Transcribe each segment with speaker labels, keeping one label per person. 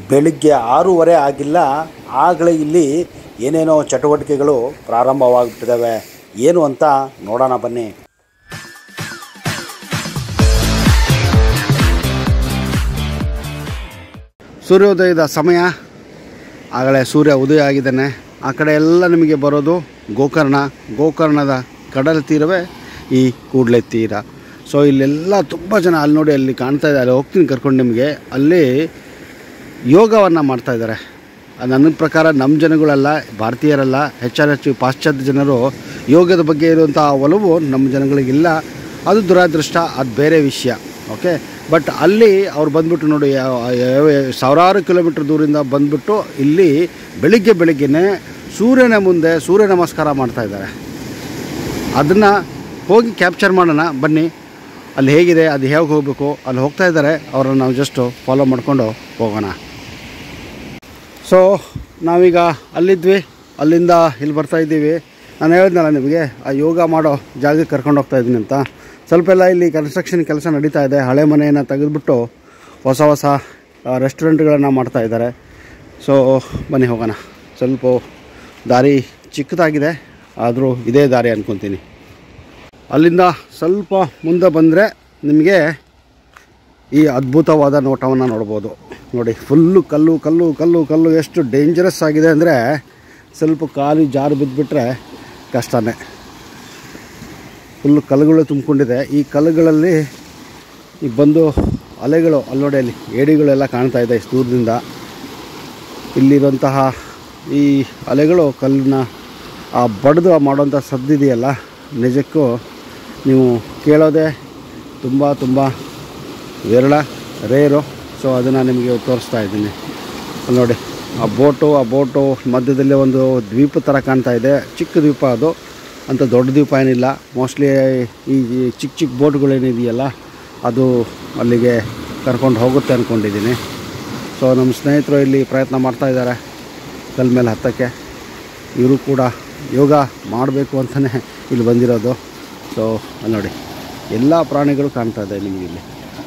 Speaker 1: ಬೆಳಿಗ್ಗೆ ಆರೂವರೆ ಆಗಿಲ್ಲ ಆಗಲೇ ಇಲ್ಲಿ ಏನೇನೋ ಚಟುವಟಿಕೆಗಳು ಪ್ರಾರಂಭವಾಗಿಬಿಟ್ಟಿದ್ದಾವೆ ಏನು ಅಂತ ನೋಡೋಣ ಬನ್ನಿ ಸೂರ್ಯೋದಯದ ಸಮಯ ಆಗಲೇ ಸೂರ್ಯ ಉದಯ ಆಗಿದ್ದಾನೆ ಆ ಕಡೆ ಎಲ್ಲ ನಿಮಗೆ ಬರೋದು ಗೋಕರ್ಣ ಗೋಕರ್ಣದ ಕಡಲ ತೀರವೇ ಈ ಕೂಡಲೆ ತೀರ ಸೊ ಇಲ್ಲೆಲ್ಲ ತುಂಬ ಜನ ಅಲ್ಲಿ ನೋಡಿ ಅಲ್ಲಿ ಕಾಣ್ತಾ ಇದೆ ಅಲ್ಲಿ ಹೋಗ್ತೀನಿ ಕರ್ಕೊಂಡು ನಿಮಗೆ ಅಲ್ಲಿ ಯೋಗವನ್ನು ಮಾಡ್ತಾ ಇದ್ದಾರೆ ನನ್ನ ಪ್ರಕಾರ ನಮ್ಮ ಜನಗಳಲ್ಲ ಭಾರತೀಯರಲ್ಲ ಹೆಚ್ಚಾನೆಚ್ಚು ಪಾಶ್ಚಾತ್ಯ ಜನರು ಯೋಗದ ಬಗ್ಗೆ ಇರುವಂಥ ಒಲವು ನಮ್ಮ ಜನಗಳಿಗಿಲ್ಲ ಅದು ದುರಾದೃಷ್ಟ ಅದು ಬೇರೆ ವಿಷಯ ಓಕೆ ಬಟ್ ಅಲ್ಲಿ ಅವ್ರು ಬಂದ್ಬಿಟ್ಟು ನೋಡಿ ಯಾವ- ಯಾವ- ಸಾವಿರಾರು ಕಿಲೋಮೀಟ್ರ್ ದೂರಿಂದ ಬಂದ್ಬಿಟ್ಟು ಇಲ್ಲಿ ಬೆಳಿಗ್ಗೆ ಬೆಳಿಗ್ಗೆನೇ ಸೂರ್ಯನ ಮುಂದೆ ಸೂರ್ಯ ನಮಸ್ಕಾರ ಮಾಡ್ತಾ ಇದ್ದಾರೆ ಅದನ್ನು ಹೋಗಿ ಕ್ಯಾಪ್ಚರ್ ಮಾಡೋಣ ಬನ್ನಿ ಅಲ್ಲಿ ಹೇಗಿದೆ ಅದು ಹೇಗೆ ಹೋಗಬೇಕು ಅಲ್ಲಿ ಹೋಗ್ತಾ ಇದ್ದಾರೆ ಅವರನ್ನು ನಾವು ಜಸ್ಟು ಫಾಲೋ ಮಾಡಿಕೊಂಡು ಹೋಗೋಣ ಸೊ ನಾವೀಗ ಅಲ್ಲಿದ್ವಿ ಅಲ್ಲಿಂದ ಇಲ್ಲಿ ಬರ್ತಾ ಇದ್ದೀವಿ ನಾನು ಹೇಳಿದ್ನಲ್ಲ ನಿಮಗೆ ಆ ಯೋಗ ಮಾಡೋ ಜಾಗಕ್ಕೆ ಕರ್ಕೊಂಡು ಹೋಗ್ತಾ ಇದ್ದೀನಿ ಅಂತ ಸ್ವಲ್ಪ ಎಲ್ಲ ಇಲ್ಲಿ ಕನ್ಸ್ಟ್ರಕ್ಷನ್ ಕೆಲಸ ನಡೀತಾ ಇದೆ ಹಳೆ ಮನೆಯನ್ನು ತೆಗೆದುಬಿಟ್ಟು ಹೊಸ ಹೊಸ ರೆಸ್ಟೋರೆಂಟ್ಗಳನ್ನು ಮಾಡ್ತಾ ಇದ್ದಾರೆ ಸೊ ಬನ್ನಿ ಹೋಗೋಣ ಸ್ವಲ್ಪ ದಾರಿ ಚಿಕ್ಕದಾಗಿದೆ ಆದರೂ ಇದೇ ದಾರಿ ಅಂದ್ಕೊತೀನಿ ಅಲ್ಲಿಂದ ಸ್ವಲ್ಪ ಮುಂದೆ ಬಂದರೆ ನಿಮಗೆ ಈ ಅದ್ಭುತವಾದ ನೋಟವನ್ನು ನೋಡ್ಬೋದು ನೋಡಿ ಫುಲ್ಲು ಕಲ್ಲು ಕಲ್ಲು ಕಲ್ಲು ಕಲ್ಲು ಎಷ್ಟು ಡೇಂಜರಸ್ ಆಗಿದೆ ಅಂದರೆ ಸ್ವಲ್ಪ ಕಾಲು ಜಾರು ಬಿದ್ದುಬಿಟ್ರೆ ಕಷ್ಟನೇ ಫುಲ್ಲು ಕಲ್ಲುಗಳು ತುಂಬಿಕೊಂಡಿದೆ ಈ ಕಲ್ಲುಗಳಲ್ಲಿ ಈ ಬಂದು ಅಲೆಗಳು ಅಲ್ಲಿ ನೋಡಿ ಅಲ್ಲಿ ಏಡಿಗಳೆಲ್ಲ ಕಾಣ್ತಾ ಇದೆ ಇಷ್ಟು ದೂರದಿಂದ ಇಲ್ಲಿರುವಂತಹ ಈ ಅಲೆಗಳು ಕಲ್ಲನ್ನ ಆ ಬಡ್ದು ಮಾಡೋಂಥ ಸದ್ದಿದೆಯಲ್ಲ ನಿಜಕ್ಕೂ ನೀವು ಕೇಳೋದೇ ತುಂಬ ತುಂಬ ವಿರಳ ರೇರು ಸೊ ಅದನ್ನು ನಿಮಗೆ ತೋರಿಸ್ತಾ ಇದ್ದೀನಿ ಅಲ್ಲಿ ನೋಡಿ ಆ ಬೋಟು ಆ ಬೋಟು ಮಧ್ಯದಲ್ಲಿ ಒಂದು ದ್ವೀಪ ಥರ ಕಾಣ್ತಾ ಇದೆ ಚಿಕ್ಕ ದ್ವೀಪ ಅದು ಅಂತ ದೊಡ್ಡ ದ್ವೀಪ ಏನಿಲ್ಲ ಮೋಸ್ಟ್ಲಿ ಈ ಈ ಚಿಕ್ಕ ಚಿಕ್ಕ ಬೋಟ್ಗಳೇನಿದೆಯಲ್ಲ ಅದು ಅಲ್ಲಿಗೆ ಕರ್ಕೊಂಡು ಹೋಗುತ್ತೆ ಅಂದ್ಕೊಂಡಿದ್ದೀನಿ ಸೊ ನಮ್ಮ ಸ್ನೇಹಿತರು ಇಲ್ಲಿ ಪ್ರಯತ್ನ ಮಾಡ್ತಾ ಇದ್ದಾರೆ ಕಲ್ ಮೇಲೆ ಹತ್ತಕ್ಕೆ ಇವರು ಕೂಡ ಯೋಗ ಮಾಡಬೇಕು ಅಂತಲೇ ಇಲ್ಲಿ ಬಂದಿರೋದು ಸೊ ಅಲ್ಲಿ ನೋಡಿ ಎಲ್ಲ ಪ್ರಾಣಿಗಳು ಕಾಣ್ತಾ ಇದೆ ನಿಮಗೆ ಇಲ್ಲಿ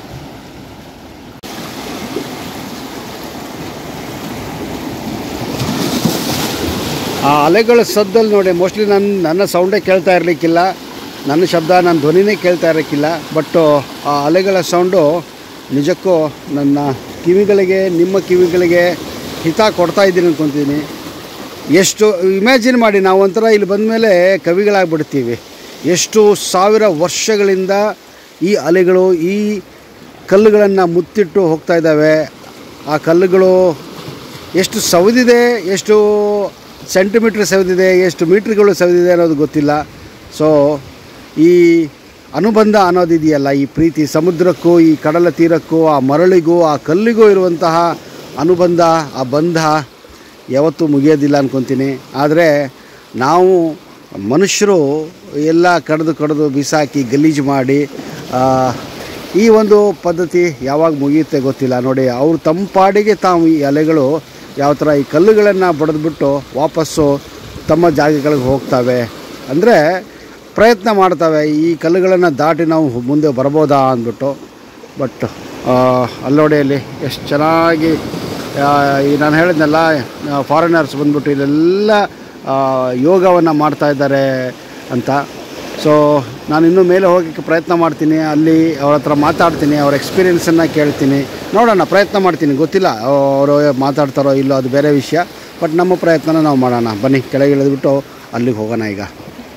Speaker 1: ಆ ಅಲೆಗಳ ಸದ್ದಲ್ಲಿ ನೋಡಿ ಮೋಸ್ಟ್ಲಿ ನನ್ನ ನನ್ನ ಸೌಂಡೇ ಕೇಳ್ತಾ ಇರಲಿಕ್ಕಿಲ್ಲ ನನ್ನ ಶಬ್ದ ನನ್ನ ಧ್ವನಿನೇ ಕೇಳ್ತಾ ಇರೋಕ್ಕಿಲ್ಲ ಬಟ್ ಆ ಅಲೆಗಳ ಸೌಂಡು ನಿಜಕ್ಕೂ ನನ್ನ ಕಿವಿಗಳಿಗೆ ನಿಮ್ಮ ಕಿವಿಗಳಿಗೆ ಹಿತ ಕೊಡ್ತಾ ಇದ್ದೀನಿ ಅನ್ಕೊತೀನಿ ಎಷ್ಟು ಇಮ್ಯಾಜಿನ್ ಮಾಡಿ ನಾವು ಒಂಥರ ಇಲ್ಲಿ ಬಂದಮೇಲೆ ಕವಿಗಳಾಗ್ಬಿಡ್ತೀವಿ ಎಷ್ಟು ಸಾವಿರ ವರ್ಷಗಳಿಂದ ಈ ಅಲೆಗಳು ಈ ಕಲ್ಲುಗಳನ್ನು ಮುತ್ತಿಟ್ಟು ಹೋಗ್ತಾ ಇದ್ದಾವೆ ಆ ಕಲ್ಲುಗಳು ಎಷ್ಟು ಸವದಿದೆ ಎಷ್ಟು ಸೆಂಟಿಮೀಟ್ರ್ ಸವದಿದೆ ಎಷ್ಟು ಮೀಟ್ರ್ಗಳು ಸವದಿದೆ ಅನ್ನೋದು ಗೊತ್ತಿಲ್ಲ ಸೊ ಈ ಅನುಬಂಧ ಅನ್ನೋದಿದೆಯಲ್ಲ ಈ ಪ್ರೀತಿ ಸಮುದ್ರಕ್ಕೂ ಈ ಕಡಲ ತೀರಕ್ಕೂ ಆ ಮರಳಿಗೂ ಆ ಕಲ್ಲಿಗೂ ಇರುವಂತಹ ಅನುಬಂಧ ಆ ಬಂಧ ಯಾವತ್ತೂ ಮುಗಿಯೋದಿಲ್ಲ ಅನ್ಕೊತೀನಿ ಆದರೆ ನಾವು ಮನುಷ್ಯರು ಎಲ್ಲ ಕಡ್ದು ಕಡ್ದು ಬಿಸಾಕಿ ಗಲೀಜು ಮಾಡಿ ಆ, ಈ ಒಂದು ಪದ್ಧತಿ ಯಾವಾಗ ಮುಗಿಯುತ್ತೆ ಗೊತ್ತಿಲ್ಲ ನೋಡಿ ಅವ್ರು ತಮ್ಮ ಪಾಡಿಗೆ ತಾವು ಈ ಅಲೆಗಳು ಯಾವ ಥರ ಈ ಕಲ್ಲುಗಳನ್ನು ಬಡಿದ್ಬಿಟ್ಟು ವಾಪಸ್ಸು ತಮ್ಮ ಜಾಗಗಳಿಗೆ ಹೋಗ್ತವೆ ಅಂದರೆ ಪ್ರಯತ್ನ ಮಾಡ್ತವೆ ಈ ಕಲ್ಲುಗಳನ್ನು ದಾಟಿ ನಾವು ಮುಂದೆ ಬರ್ಬೋದಾ ಅಂದ್ಬಿಟ್ಟು ಬಟ್ ಅಲ್ಲೋಡೆಯಲ್ಲಿ ಎಷ್ಟು ಚೆನ್ನಾಗಿ ಆ, ಈ ನಾನು ಹೇಳಿದ್ನಲ್ಲ ಫಾರಿನರ್ಸ್ ಬಂದ್ಬಿಟ್ಟು ಇಲ್ಲೆಲ್ಲ ಯೋಗವನ್ನು ಮಾಡ್ತಾ ಇದ್ದಾರೆ ಅಂತ ಸೊ ನಾನು ಇನ್ನೂ ಮೇಲೆ ಹೋಗೋಕ್ಕೆ ಪ್ರಯತ್ನ ಮಾಡ್ತೀನಿ ಅಲ್ಲಿ ಅವ್ರ ಹತ್ರ ಮಾತಾಡ್ತೀನಿ ಅವ್ರ ಎಕ್ಸ್ಪೀರಿಯೆನ್ಸನ್ನು ಕೇಳ್ತೀನಿ ನೋಡೋಣ ಪ್ರಯತ್ನ ಮಾಡ್ತೀನಿ ಗೊತ್ತಿಲ್ಲ ಅವರು ಮಾತಾಡ್ತಾರೋ ಇಲ್ಲೋ ಅದು ಬೇರೆ ವಿಷಯ ಬಟ್ ನಮ್ಮ ಪ್ರಯತ್ನನ ನಾವು ಮಾಡೋಣ ಬನ್ನಿ ಕೆಳಗೆ ಇಳಿದ್ಬಿಟ್ಟು ಅಲ್ಲಿಗೆ ಹೋಗೋಣ ಈಗ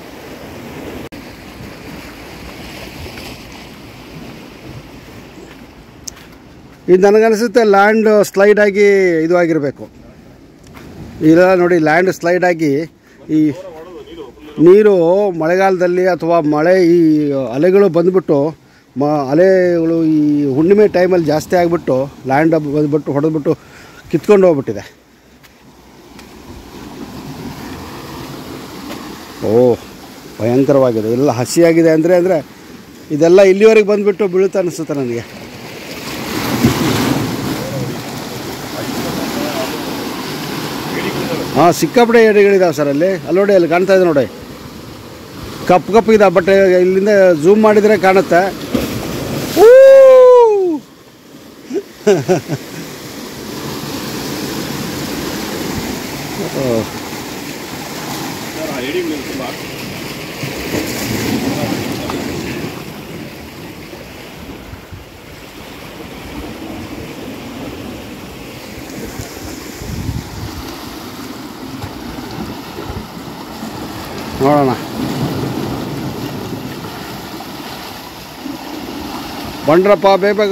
Speaker 1: ಇದು ನನಗನ್ಸುತ್ತೆ ಲ್ಯಾಂಡ್ ಸ್ಲೈಡ್ ಆಗಿ ಇದು ಆಗಿರಬೇಕು ಇಲ್ಲ ನೋಡಿ ಲ್ಯಾಂಡ್ ಸ್ಲೈಡ್ ಆಗಿ ಈ ನೀರು ಮಳೆಗಾಲದಲ್ಲಿ ಅಥವಾ ಮಳೆ ಈ ಅಲೆಗಳು ಬಂದ್ಬಿಟ್ಟು ಮ ಅಲೆಗಳು ಈ ಹುಣ್ಣಿಮೆ ಟೈಮಲ್ಲಿ ಜಾಸ್ತಿ ಆಗಿಬಿಟ್ಟು ಲ್ಯಾಂಡ್ ಬಂದ್ಬಿಟ್ಟು ಹೊಡೆದ್ಬಿಟ್ಟು ಕಿತ್ಕೊಂಡು ಹೋಗ್ಬಿಟ್ಟಿದೆ ಓ ಭಯಂಕರವಾಗಿದೆ ಎಲ್ಲ ಹಸಿಯಾಗಿದೆ ಅಂದರೆ ಅಂದರೆ ಇದೆಲ್ಲ ಇಲ್ಲಿವರೆಗೆ ಬಂದುಬಿಟ್ಟು ಬೀಳುತ್ತೆ ಅನಿಸುತ್ತೆ ನನಗೆ ಹಾಂ ಸಿಕ್ಕಾಪಟ್ಟೆ ಏಡಿಗಳಿದಾವೆ ಸರ್ ಅಲ್ಲಿ ಅಲ್ಲಿ ನೋಡಿ ಅಲ್ಲಿ ಕಾಣ್ತಾ ಇದೆ ನೋಡಿ ಕಪ್ಪು ಕಪ್ಪು ಇದೆ ಬಟ್ ಇಲ್ಲಿಂದ ಝೂಮ್ ಮಾಡಿದರೆ ಕಾಣುತ್ತೆ ಊ! ಓ ನೋಡೋಣ ಬಂಡ್ರಪ್ಪ ಬೇಬೇಗ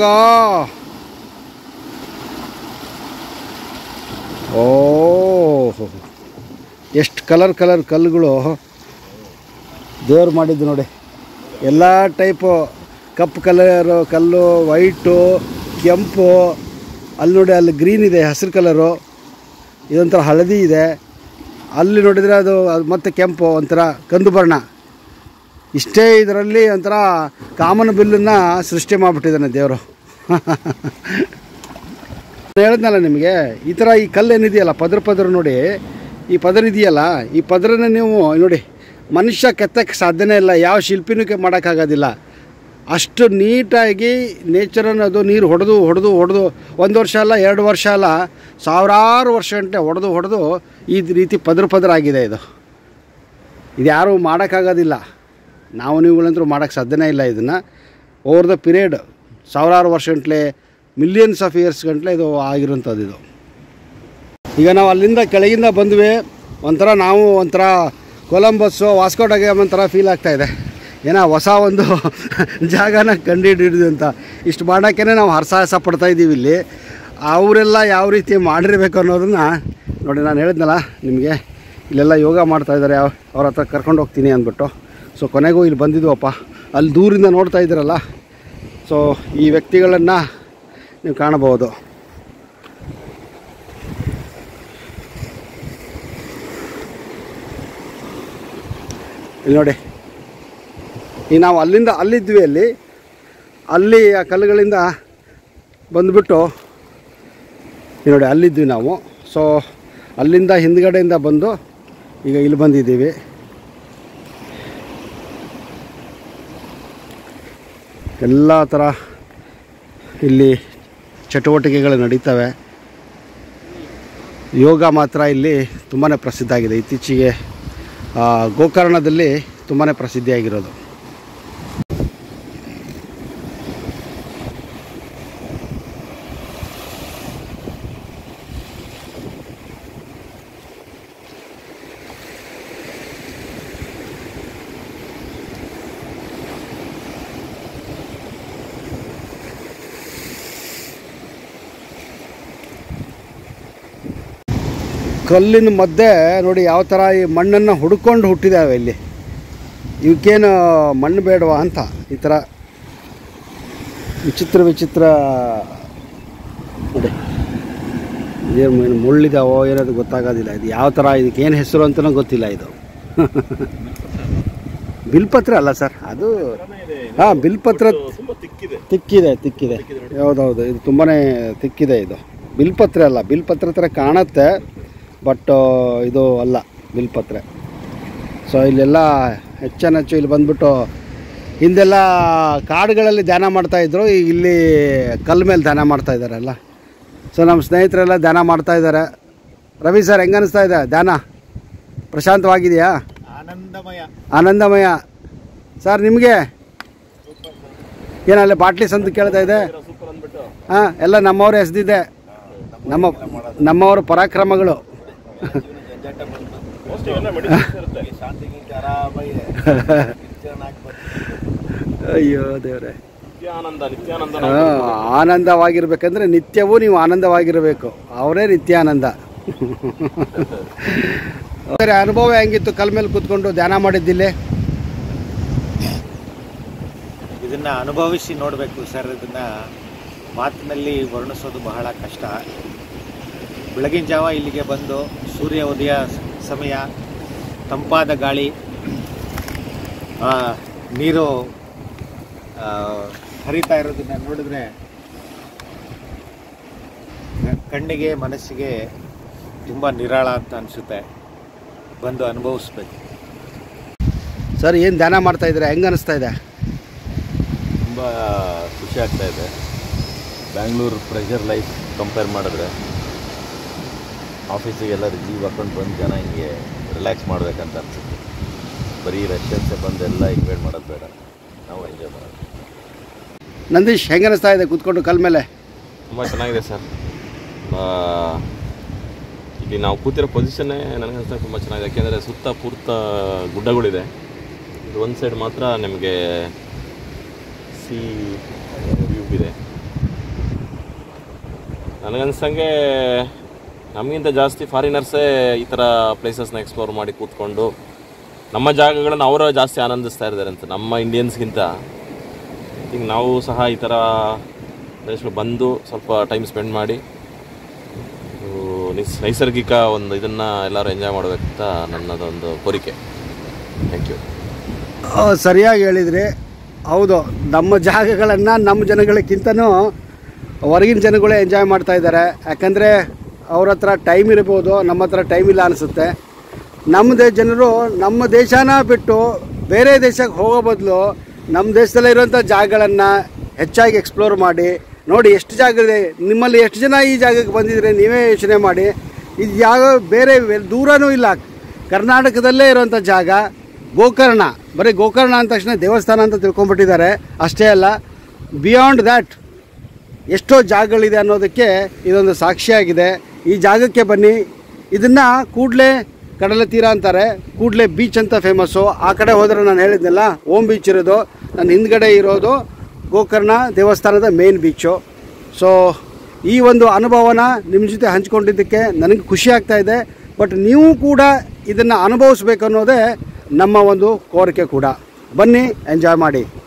Speaker 1: ಓ ಎಷ್ಟು ಕಲರ್ ಕಲರ್ ಕಲ್ಲುಗಳು ದೇವ್ರು ಮಾಡಿದ್ದು ನೋಡಿ ಎಲ್ಲ ಟೈಪು ಕಪ್ಪು ಕಲರು ಕಲ್ಲು ವೈಟು ಕೆಂಪು ಅಲ್ಲಿ ನೋಡಿ ಅಲ್ಲಿ ಗ್ರೀನ್ ಇದೆ ಹಸಿರು ಕಲರು ಇದೊಂಥರ ಹಳದಿ ಇದೆ ಅಲ್ಲಿ ನೋಡಿದರೆ ಅದು ಅದು ಮತ್ತೆ ಕೆಂಪು ಒಂಥರ ಕಂದು ಬಣ್ಣ ಇಷ್ಟೇ ಇದರಲ್ಲಿ ಒಂಥರ ಕಾಮನ ಬಿಲ್ಲನ್ನು ಸೃಷ್ಟಿ ಮಾಡಿಬಿಟ್ಟಿದ್ದಾನೆ ದೇವರು ಹೇಳಿದ್ನಲ್ಲ ನಿಮಗೆ ಈ ಥರ ಈ ಕಲ್ಲು ಏನಿದೆಯಲ್ಲ ಪದ್ರ ಪದ್ರ ನೋಡಿ ಈ ಪದರ ಇದೆಯಲ್ಲ ಈ ಪದರನ ನೀವು ನೋಡಿ ಮನುಷ್ಯ ಕೆತ್ತಕ್ಕೆ ಸಾಧ್ಯನೇ ಇಲ್ಲ ಯಾವ ಶಿಲ್ಪಿನೂ ಕೆ- ಮಾಡೋಕ್ಕಾಗೋದಿಲ್ಲ ಅಷ್ಟು ನೀಟಾಗಿ ನೇಚರನ್ನು ಅದು ನೀರು ಹೊಡೆದು ಹೊಡೆದು ಹೊಡೆದು ಒಂದು ವರ್ಷ ಅಲ್ಲ ಎರಡು ವರ್ಷ ಅಲ್ಲ ಸಾವಿರಾರು ವರ್ಷ ಗಂಟೆ ಹೊಡೆದು ಹೊಡೆದು ಈ ರೀತಿ ಪದ್ರ ಪದ್ರ ಆಗಿದೆ ಇದು ಇದು ಯಾರೂ ಮಾಡೋಕ್ಕಾಗೋದಿಲ್ಲ ನಾವು ನೀವುಗಳಂತರೂ ಮಾಡೋಕ್ಕೆ ಸಾಧ್ಯನೇ ಇಲ್ಲ ಇದನ್ನು ಓವರ್ ದ ಪೀರಿಯಡ್ ಸಾವಿರಾರು ವರ್ಷ ಗಂಟ್ಲೆ ಮಿಲಿಯನ್ಸ್ ಆಫ್ ಇಯರ್ಸ್ ಗಂಟ್ಲೆ ಇದು ಆಗಿರೋಂಥದ್ದು ಇದು ಈಗ ನಾವು ಅಲ್ಲಿಂದ ಕೆಳಗಿಂದ ಬಂದ್ವಿ ಒಂಥರ ನಾವು ಒಂಥರ ಕೊಲಂಬಸ್ಸು ವಾಸ್ಕೋಟಗಾಮ ಒಂಥರ ಫೀಲ್ ಆಗ್ತಾ ಇದೆ ಏನೋ ಹೊಸ ಒಂದು ಜಾಗನ ಕಂಡುಹಿಡಿದು ಅಂತ ಇಷ್ಟು ಮಾಡೋಕ್ಕೇ ನಾವು ಹರಸಾಹಸ ಪಡ್ತಾ ಇದ್ದೀವಿ ಇಲ್ಲಿ ಅವರೆಲ್ಲ ಯಾವ ರೀತಿ ಮಾಡಿರ್ಬೇಕು ಅನ್ನೋದನ್ನ ನೋಡಿ ನಾನು ಹೇಳಿದ್ನಲ್ಲ ನಿಮಗೆ ಇಲ್ಲೆಲ್ಲ ಯೋಗ ಮಾಡ್ತಾ ಇದ್ದಾರೆ ಅವ್ರ ಹತ್ರ ಕರ್ಕೊಂಡು ಹೋಗ್ತೀನಿ ಅಂದ್ಬಿಟ್ಟು ಸೊ ಕೊನೆಗೂ ಇಲ್ಲಿ ಬಂದಿದ್ವಪ್ಪ ಅಲ್ಲಿ ದೂರಿಂದ ನೋಡ್ತಾ ಇದ್ದೀರಲ್ಲ ಸೊ ಈ ವ್ಯಕ್ತಿಗಳನ್ನು ನೀವು ಕಾಣಬಹುದು ಇಲ್ಲಿ ನೋಡಿ ಈಗ ನಾವು ಅಲ್ಲಿಂದ ಅಲ್ಲಿದ್ವಿ ಅಲ್ಲಿ ಅಲ್ಲಿ ಆ ಕಲ್ಲುಗಳಿಂದ ಬಂದುಬಿಟ್ಟು ಇಲ್ಲಿ ನೋಡಿ ಅಲ್ಲಿದ್ವಿ ನಾವು ಸೊ ಅಲ್ಲಿಂದ ಹಿಂದ್ಗಡೆಯಿಂದ ಬಂದು ಈಗ ಇಲ್ಲಿ ಬಂದಿದ್ದೀವಿ ಎಲ್ಲ ಥರ ಇಲ್ಲಿ ಚಟುವಟಿಕೆಗಳು ನಡೀತವೆ ಯೋಗ ಮಾತ್ರ ಇಲ್ಲಿ ತುಂಬಾ ಪ್ರಸಿದ್ಧ ಆಗಿದೆ ಇತ್ತೀಚೆಗೆ ಆ, ಗೋಕರ್ಣದಲ್ಲಿ ತುಂಬಾ ಪ್ರಸಿದ್ಧಿಯಾಗಿರೋದು ಕಲ್ಲಿನ ಮಧ್ಯೆ ನೋಡಿ ಯಾವ ಥರ ಈ ಮಣ್ಣನ್ನು ಹುಡ್ಕೊಂಡು ಹುಟ್ಟಿದಾವೆ ಇಲ್ಲಿ ಇವಕ್ಕೇನು ಮಣ್ಣು ಬೇಡವಾ ಅಂತ ಈ ಥರ ವಿಚಿತ್ರ ವಿಚಿತ್ರ ನೋಡಿ ಏನು ಏನು ಮುಳ್ಳಿದಾವೋ ಏನದು ಗೊತ್ತಾಗೋದಿಲ್ಲ ಇದು ಯಾವ ಥರ ಇದಕ್ಕೆ ಏನು ಹೆಸರು ಅಂತಲೂ ಗೊತ್ತಿಲ್ಲ ಇದು ಬಿಲ್ಪತ್ರ ಅಲ್ಲ ಸರ್ ಅದು ಹಾಂ ಬಿಲ್ಪತ್ರ
Speaker 2: ತುಂಬಾ ತಿಕ್ಕಿದೆ
Speaker 1: ತಿಕ್ಕಿದೆ ತಿಕ್ಕಿದೆ ಹೌದೌದು ಇದು ತುಂಬಾ ತಿಕ್ಕಿದೆ ಇದು ಬಿಲ್ಪತ್ರೆ ಅಲ್ಲ ಬಿಲ್ಪತ್ರೆ ಥರ ಕಾಣುತ್ತೆ ಬಟ್ ಇದು ಅಲ್ಲ ಬಿಲ್ಪತ್ರೆ ಸೊ ಇಲ್ಲೆಲ್ಲ ಹೆಚ್ಚೆಚ್ಚು ಇಲ್ಲಿ ಬಂದ್ಬಿಟ್ಟು ಹಿಂದೆಲ್ಲ ಕಾಡುಗಳಲ್ಲಿ ಧ್ಯಾನ ಮಾಡ್ತಾಯಿದ್ರು ಈಗ ಇಲ್ಲಿ ಕಲ್ಲ ಮೇಲೆ ಧ್ಯಾನ ಮಾಡ್ತಾ ಇದ್ದಾರಲ್ಲ ಸೊ ನಮ್ಮ ಸ್ನೇಹಿತರೆಲ್ಲ ಧ್ಯಾನ ಮಾಡ್ತಾ ಇದ್ದಾರೆ ರವಿ ಸರ್ ಹೆಂಗೆ ಅನಿಸ್ತಾ ಇದೆ ಧ್ಯಾನ ಪ್ರಶಾಂತವಾಗಿದೆಯಾ
Speaker 2: ಆನಂದಮಯ
Speaker 1: ಆನಂದಮಯ ಸರ್ ನಿಮಗೆ ಏನಲ್ಲ ಬಾಟ್ಲಿ ಸಂತ ಕೇಳ್ತಾ ಇದೆ
Speaker 2: ಸೂಪರ್ ಅಂದ್ಬಿಟ್ಟು
Speaker 1: ಹಾಂ ಎಲ್ಲ ನಮ್ಮವ್ರ ಎಸ್ದಿದೆ ನಮ್ಮ ನಮ್ಮವ್ರ ಪರಾಕ್ರಮಗಳು
Speaker 2: ಮೋಸ್ಟ್ಲಿ ಇವೆಲ್ಲ ಮೆಡಿಸಿನ್ಸ್ ಇರುತ್ತೆ ಶಾಂತಿ ಆರಾಮಾಗಿ
Speaker 1: ಅಯ್ಯೋ ದೇವ್ರೆ
Speaker 2: ನಿತ್ಯಾನಂದ ನಿತ್ಯಾನಂದ
Speaker 1: ಆ, ಆನಂದವಾಗಿರ್ಬೇಕಂದ್ರೆ ನಿತ್ಯವೂ ನೀವು ಆನಂದವಾಗಿರಬೇಕು ಅವರೇ ನಿತ್ಯಾನಂದ ಸರಿ ಅನುಭವ ಹೆಂಗಿತ್ತು ಕಲ್ ಮೇಲೆ ಕೂತ್ಕೊಂಡು ಧ್ಯಾನ ಮಾಡಿದ್ದಿಲ್ಲಿ
Speaker 3: ಇದನ್ನ ಅನುಭವಿಸಿ ನೋಡಬೇಕು ಸರ್ ಇದನ್ನ ಮಾತಿನಲ್ಲಿ ವರ್ಣಿಸೋದು ಬಹಳ ಕಷ್ಟ ಬೆಳಗಿನ ಜಾವ ಇಲ್ಲಿಗೆ ಬಂದು ಸೂರ್ಯ ಉದಯ ಸಮಯ ತಂಪಾದ ಗಾಳಿ ಆ, ನೀರು ಆ, ಹರಿತಾ ಇರೋದನ್ನ ನೋಡಿದ್ರೆ ಕಣ್ಣಿಗೆ ಮನಸ್ಸಿಗೆ ತುಂಬ ನಿರಾಳ ಅಂತ ಅನಿಸುತ್ತೆ ಬಂದು ಅನುಭವಿಸ್ಬೇಕು
Speaker 1: ಸರ್ ಏನು ಧ್ಯಾನ ಮಾಡ್ತಾ ಇದ್ದೀರಾ ಹೆಂಗೆ ಅನಿಸ್ತಾ ಇದೆ
Speaker 4: ತುಂಬ ಖುಷಿ ಆಗ್ತಾ ಇದೆ ಬ್ಯಾಂಗ್ಳೂರು ಪ್ರೆಷರ್ ಲೈಫ್ ಕಂಪೇರ್ ಮಾಡಿದ್ರೆ ಆಫೀಸಿಗೆಲ್ಲ ರಿಸೀವ್ ಹಾಕೊಂಡು ಬಂದು ಜನ ಹಿಂಗೆ ರಿಲ್ಯಾಕ್ಸ್ ಮಾಡಬೇಕಂತ ಅನ್ಸುತ್ತೆ ಬರೀ ರಷ್ಯನ್ಸೇ ಬಂದೆಲ್ಲ ಇನ್ವೈಟ್ ಮಾಡೋದು ಬೇಡ ನಾವು ಎಂಜಾಯ್ ಮಾಡೋದು
Speaker 1: ನಂದೀಶ್ ಹೆಂಗೆ ಅನಿಸ್ತಾ ಇದೆ ಕೂತ್ಕೊಂಡು ಕಲ್ ಮೇಲೆ
Speaker 5: ತುಂಬ ಚೆನ್ನಾಗಿದೆ ಸರ್ ಇಲ್ಲಿ ನಾವು ಕೂತಿರೋ ಪೊಸಿಷನ್ನೇ ನನಗೆ ಅನಿಸ್ತಾ ತುಂಬ ಚೆನ್ನಾಗಿದೆ ಯಾಕೆಂದರೆ ಸುತ್ತ ಪೂರ್ತ ಗುಡ್ಡಗಳಿದೆ ಇದು ಒಂದು ಸೈಡ್ ಮಾತ್ರ ನಿಮಗೆ ಸಿ ವ್ಯೂ ಇದೆ ನನಗನ್ಸಂಗೆ ನಮಗಿಂತ ಜಾಸ್ತಿ ಫಾರಿನರ್ಸೇ ಈ ಥರ ಪ್ಲೇಸಸ್ನ ಎಕ್ಸ್ಪ್ಲೋರ್ ಮಾಡಿ ಕೂತ್ಕೊಂಡು ನಮ್ಮ ಜಾಗಗಳನ್ನು ಅವರ ಜಾಸ್ತಿ ಆನಂದಿಸ್ತಾ ಇದ್ದಾರೆ ಅಂತ ನಮ್ಮ ಇಂಡಿಯನ್ಸ್ಗಿಂತ ಈಗ ನಾವು ಸಹ ಈ ಥರ ಪ್ರದೇಶಗಳು ಬಂದು ಸ್ವಲ್ಪ ಟೈಮ್ ಸ್ಪೆಂಡ್ ಮಾಡಿ ಇದು ನಿಸ್ ನೈಸರ್ಗಿಕ ಒಂದು ಇದನ್ನು ಎಲ್ಲರೂ ಎಂಜಾಯ್ ಮಾಡಬೇಕಂತ ನನ್ನದೊಂದು ಕೋರಿಕೆ ಥ್ಯಾಂಕ್ ಯು
Speaker 1: ಆ, ಸರಿಯಾಗಿ ಹೇಳಿದ್ರಿ ಹೌದು ನಮ್ಮ ಜಾಗಗಳನ್ನು ನಮ್ಮ ಜನಗಳಿಗಿಂತನೂ ಹೊರಗಿನ ಜನಗಳೇ ಎಂಜಾಯ್ ಮಾಡ್ತಾ ಇದ್ದಾರೆ ಯಾಕಂದರೆ ಅವ್ರ ಹತ್ರ ಟೈಮ್ ಇರ್ಬೋದು ನಮ್ಮ ಹತ್ರ ಟೈಮ್ ಇಲ್ಲ ಅನಿಸುತ್ತೆ ನಮ್ಮದೇ ಜನರು ನಮ್ಮ ದೇಶನ ಬಿಟ್ಟು ಬೇರೆ ದೇಶಕ್ಕೆ ಹೋಗೋ ಬದಲು ನಮ್ಮ ದೇಶದಲ್ಲೇ ಇರುವಂಥ ಜಾಗಗಳನ್ನು ಹೆಚ್ಚಾಗಿ ಎಕ್ಸ್ಪ್ಲೋರ್ ಮಾಡಿ ನೋಡಿ ಎಷ್ಟು ಜಾಗ ಇದೆ ನಿಮ್ಮಲ್ಲಿ ಎಷ್ಟು ಜನ ಈ ಜಾಗಕ್ಕೆ ಬಂದಿದ್ರೆ ನೀವೇ ಯೋಚನೆ ಮಾಡಿ ಇದು ಯಾವ ಬೇರೆ ವೆ- ದೂರನೂ ಇಲ್ಲ ಕರ್ನಾಟಕದಲ್ಲೇ ಇರುವಂಥ ಜಾಗ ಗೋಕರ್ಣ ಬರೀ ಗೋಕರ್ಣ ಅಂದ ತಕ್ಷಣ ದೇವಸ್ಥಾನ ಅಂತ ತಿಳ್ಕೊಂಡ್ಬಿಟ್ಟಿದ್ದಾರೆ ಅಷ್ಟೇ ಅಲ್ಲ ಬಿಯಾಂಡ್ ದ್ಯಾಟ್ ಎಷ್ಟೋ ಜಾಗಗಳಿದೆ ಅನ್ನೋದಕ್ಕೆ ಇದೊಂದು ಸಾಕ್ಷಿಯಾಗಿದೆ ಈ ಜಾಗಕ್ಕೆ ಬನ್ನಿ ಇದನ್ನು ಕೂಡಲೇ ಕಡಲ ತೀರ ಅಂತಾರೆ ಕೂಡಲೇ ಬೀಚ್ ಅಂತ ಫೇಮಸ್ಸು ಆ ಕಡೆ ಹೋದರೆ ನಾನು ಹೇಳಿದ್ನಲ್ಲ ಓಮ್ ಬೀಚ್ ಇರೋದು ನನ್ನ ಹಿಂದ್ಗಡೆ ಇರೋದು ಗೋಕರ್ಣ ದೇವಸ್ಥಾನದ ಮೇನ್ ಬೀಚು ಸೊ ಈ ಒಂದು ಅನುಭವನ ನಿಮ್ಮ ಜೊತೆ ಹಂಚ್ಕೊಂಡಿದ್ದಕ್ಕೆ ನನಗೆ ಖುಷಿ ಆಗ್ತಾ ಇದೆ ಬಟ್ ನೀವು ಕೂಡ ಇದನ್ನು ಅನುಭವಿಸ್ಬೇಕು ಅನ್ನೋದೇ ನಮ್ಮ ಒಂದು ಕೋರಿಕೆ ಕೂಡ ಬನ್ನಿ ಎಂಜಾಯ್ ಮಾಡಿ